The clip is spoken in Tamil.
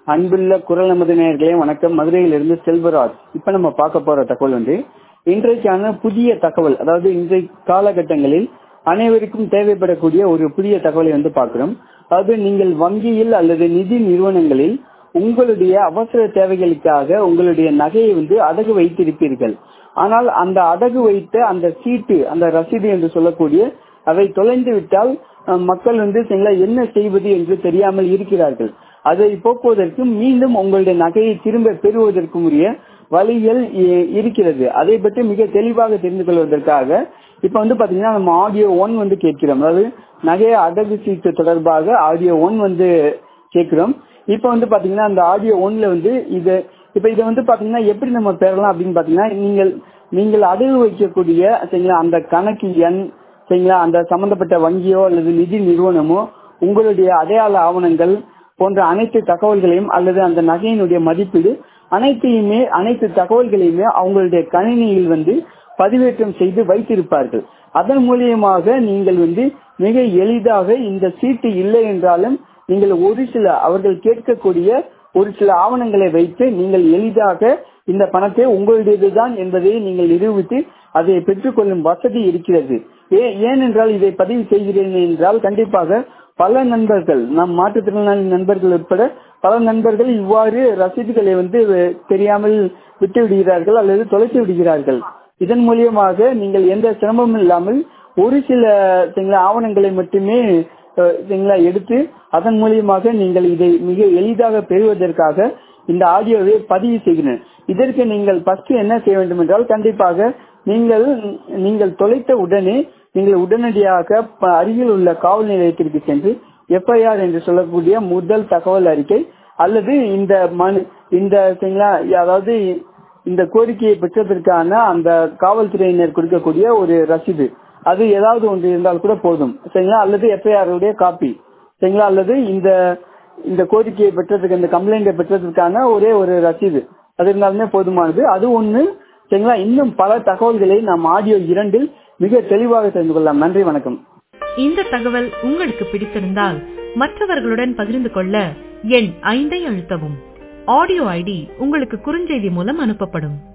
அன்புள்ள குரல் நமது நேயர்களே வணக்கம் மதுரையிலிருந்து செல்வராஜ் இப்ப நம்ம பார்க்க போற தகவல் வந்து இன்றைக்கான புதிய தகவல் அதாவது இன்றைய காலகட்டங்களில் அனைவருக்கும் தேவைப்படக்கூடிய ஒரு புதிய தகவலை வந்து பார்க்கிறோம் அதாவது நீங்கள் வங்கியில் அல்லது நிதி நிறுவனங்களில் உங்களுடைய அவசர தேவைகளுக்காக உங்களுடைய நகையை வந்து அடகு வைத்திருப்பீர்கள் ஆனால் அந்த அடகு வைத்த அந்த சீட்டு அந்த ரசீது என்று சொல்லக்கூடிய அவை தொலைந்து விட்டால் அஹ், மக்கள் வந்து சரிங்களா என்ன செய்வது என்று தெரியாமல் இருக்கிறார்கள் அதை போக்குவதற்கு மீண்டும் உங்களுடைய நகையை திரும்ப பெறுவதற்கும் உரிய வழிகள் இ- இருக்கிறது அதை பற்றி மிக தெளிவாக தெரிந்து கொள்வதற்காக இப்ப வந்து பாத்தீங்கன்னா நம்ம ஆடியோ ஒன் வந்து கேட்கிறோம் அதாவது நகை அடகு சீட்டு தொடர்பாக ஆடியோ ஒன் வந்து கேட்கிறோம் இப்ப வந்து பாத்தீங்கன்னா அந்த ஆடியோ ஒன்ல வந்து இது இப்ப இதை வந்து பாத்தீங்கன்னா எப்படி நம்ம பெறலாம் அப்படின்னு பாத்தீங்கன்னா நீங்கள் நீங்கள் அடகு வைக்கக்கூடிய சரிங்களா அந்த கணக்கு எண் சரிங்களா அந்த சம்பந்தப்பட்ட வங்கியோ அல்லது நிதி நிறுவனமோ உங்களுடைய அடையாள ஆவணங்கள் போன்ற அனைத்து தகவல்களையும் அல்லது அந்த நகையினுடைய மதிப்பீடு அனைத்தையுமே அனைத்து தகவல்களையுமே அவங்களுடைய கணினியில் வந்து பதிவேற்றம் செய்து வைத்திருப்பார்கள் அதன் மூலியமாக நீங்கள் வந்து மிக எளிதாக இந்த சீட்டு இல்லை என்றாலும் நீங்கள் ஒரு சில அவர்கள் கேட்கக்கூடிய ஒரு சில ஆவணங்களை வைத்து நீங்கள் எளிதாக இந்த பணத்தை உங்களுடையதுதான் என்பதை நீங்கள் நிரூபித்து அதை பெற்றுக்கொள்ளும் வசதி இருக்கிறது ஏ- ஏனென்றால் இதை பதிவு செய்கிறேன் என்றால் கண்டிப்பாக பல நண்பர்கள் நம் மாற்றுத்திறனாளி நண்பர்கள் உட்பட பல நண்பர்கள் இவ்வாறு ரசீதுகளை வந்து அஹ், தெரியாமல் விட்டு விடுகிறார்கள் அல்லது தொலைத்து விடுகிறார்கள் இதன் மூலியமாக நீங்கள் எந்த சிரமமும் இல்லாமல் ஒரு சில சரிங்களா, ஆவணங்களை மட்டுமே அஹ், சரிங்களா, எடுத்து அதன் மூலியமாக நீங்கள் இதை மிக எளிதாக பெறுவதற்காக இந்த ஆடியோவை பதிவு செய்கிறேன் இதற்கு நீங்கள் ஃபர்ஸ்ட் என்ன செய்ய வேண்டும் என்றால் கண்டிப்பாக நீங்கள் நீங்கள் தொலைத்த உடனே நீங்கள் உடனடியாக ப- அருகில் உள்ள காவல் நிலையத்திற்கு சென்று எஃப்ஐஆர் என்று சொல்லக்கூடிய முதல் தகவல் அறிக்கை அல்லது இந்த மனு இந்த சரிங்களா, அதாவது இந்த கோரிக்கையை பெற்றதற்கான அந்த காவல்துறையினர் கொடுக்கக்கூடிய ஒரு ரசீது அது ஏதாவது ஒன்று இருந்தால் கூட போதும் சரிங்களா அல்லது எஃப்ஐஆர் உடைய காப்பி சரிங்களா அல்லது இந்த இந்த கோரிக்கையை பெற்றதுக்கு இந்த கம்ப்ளைண்டை பெற்றதற்கான ஒரே ஒரு ரசீது அது இருந்தாலுமே போதுமானது அது ஒண்ணு சரிங்களா இன்னும் பல தகவல்களை நாம் ஆடியோ இரண்டில் மிக தெளிவாக தெரிந்து கொள்ளலாம் நன்றி வணக்கம் இந்த தகவல் உங்களுக்கு பிடித்திருந்தால் மற்றவர்களுடன் பகிர்ந்து கொள்ள எண் ஐந்தை அழுத்தவும் ஆடியோ ஐடி உங்களுக்கு குறுஞ்செய்தி மூலம் அனுப்பப்படும்